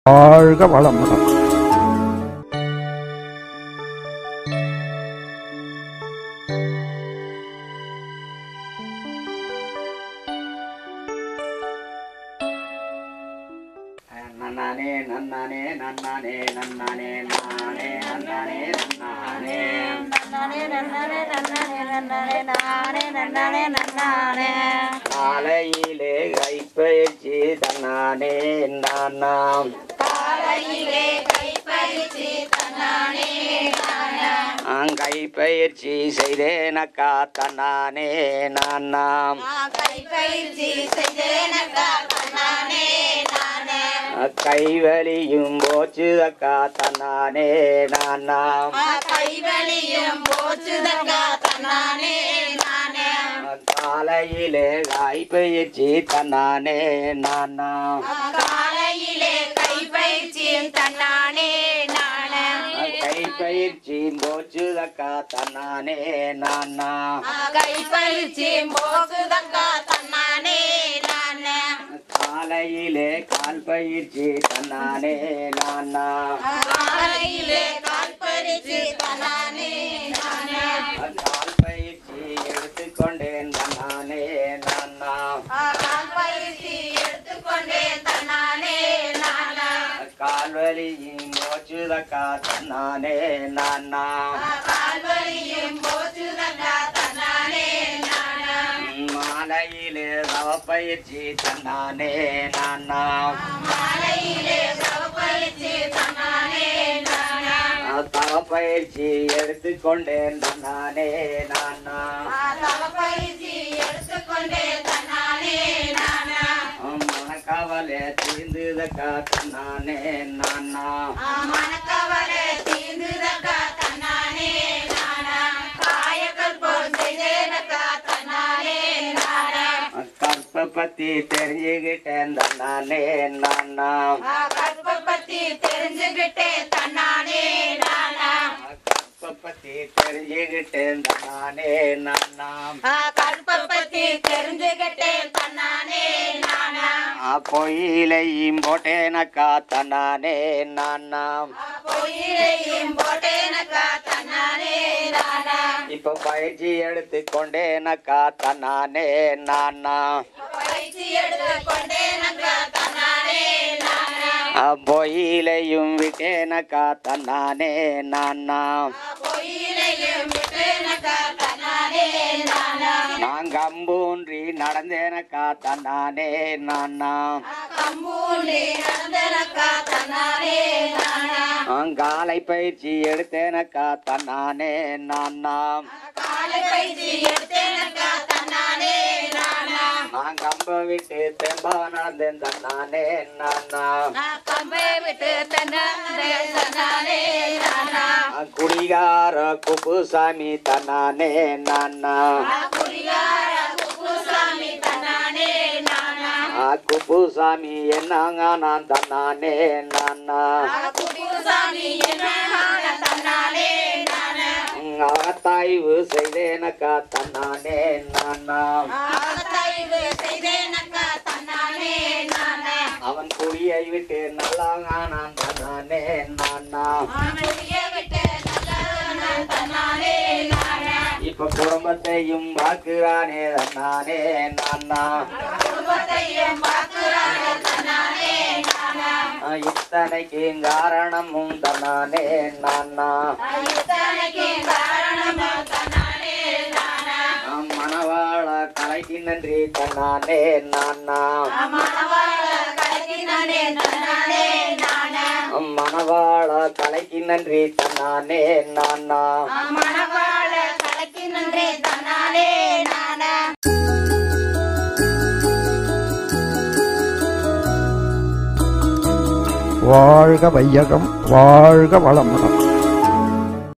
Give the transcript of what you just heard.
வாழ்க வளமுடன் நன்னானே நன்னானே நன்னானே நன்னானே நானே நன்னானே நன்னானே காலையிலே கைப்பயிற்சி தன்னானே நானாம் கைப்பயிற்சி செய்தேனக்கா தன்னானே நானாம் கைவலியும் போச்சு அக்கா தன்னானே நானாம் கைவலியும் போச்சுதக்கா தன்னானே நானே காலையிலே கைப்பயிற்சி தன்னானே நானாம் காலையிலே கைப்பயிற்சியும் தன்னானே நானே கைப்பயிற்சி போச்சு அக்கா தன்னானே நானா கைப்பயிற்சியும் போச்சுதக்கா தன்னானே நானே காலையிலே கால் பயிற்சி தன்னானே நானா காலையிலே கால்பயிற்சி தன்னானே நானே கால் பயிற்சி எடுத்துக்கொண்டேன் தன்னானே நானா கால்பயிற்சி எடுத்துக்கொண்டேன் தன்னானே நானா கால்வலியும் போச்சுதக்கா தன்னானே நானா கால்வலியும் போச்சுதக்கா தன்னானே நானா மாலையிலே தவப்பயிற்சி தன்னானே நானா மாலையிலே கால்பயிற்சி தன்னானே நானா தவப்பயிற்சி எடுத்துக்கொண்டேன் தன்னானே நானா கால்பயிற்சி எடுத்துக்கொண்டேன் தன்னானே நானா மனக்கவலை தீர்ந்துதக்கா தன்னானே நானா மனக்கவலை தீர்ந்துதக்கா தன்னானே நானா காயக்கல் போல் செய்தேனக்கா தன்னானே நானா கற்ப பத்தி தெரிஞ்சுக்கிட்டேன் தன்னானே நானா கற்ப பத்தி தெரிஞ்சுக்கிட்டேன் தன்னானே நானா கற்ப பத்தி தெரிஞ்சுக்கிட்டேன் தன்னானே நானா கற்ப பத்தி தெரிஞ்சுக்கிட்டேன் தன்னானே நானா பொயிலையும் போட்டேனக்கா தன்னானே நானா பொயிலையும் போட்டேனக்கா தன்னானே நானா இப்ப பயிற்சி எடுத்துக்கொண்டேனக்கா தன்னானே நானா பயிற்சி எடுத்துக்கொண்டேனக்கா தன்னானே நானா பொயிலையும் விட்டேனக்கா தன்னானே நானா பொயிலையும் விட்டேனக்கா தன்னானே நானா நான் கம்பூன்றி நடந்தேனக்கா தன்னானே நானா கம்பூண்டி நடந்தனக்கா தன்னானே நானா நான் காலை பயிற்சி எடுத்தேனக்கா தன்னானே நானா காலை பயிற்சி எடுத்தேனக்கா தன்னானே நானா நான் கம்ப விட்டு தெம்பா நடந்தேன் தன்னானே நானா நான் கம்பை விட்டு தன்னானே தன்னானே நானா குடிகார குப்புசாமி தன்னானே நானா குடிகார குப்புசாமி தன்னானே நானா குப்புசாமி என்னங்க நான் தன்னானே நானா குப்புசாமி என்ன தன்னானே நானா அகத்தாய்வு செய்தேனக்கா தன்னானே நானா ஆகத்தாய்வு செய்தேனக்கா தன்னானே நானா அவன் குடியை விட்டு நல்லாங்க நான் தன்னானே நானா ஆமைய விட்டு நல்லவன் தன்னானே நானா இப்ப குடும்பத்தையும் பார்க்கிறானே தன்னானே நானா குடும்பத்தையும் பார்க்கிறானே தன்னானே நானா இத்தனைக்கு காரணமும் தன்னானே நானா இத்தனைக்கு காரணமும் தன்னானே நானா மணவாள கலைக்கு நன்றி தன்னானே நானா மணவாள கலக்கினானே தன்னானே நானா மணவாள கலைக்கு நன்றி தன்னானே நானா மணவாள கலக்கினன்றே தன்னானே நானா வாழ்க வையகம் வாழ்க வளமுடன்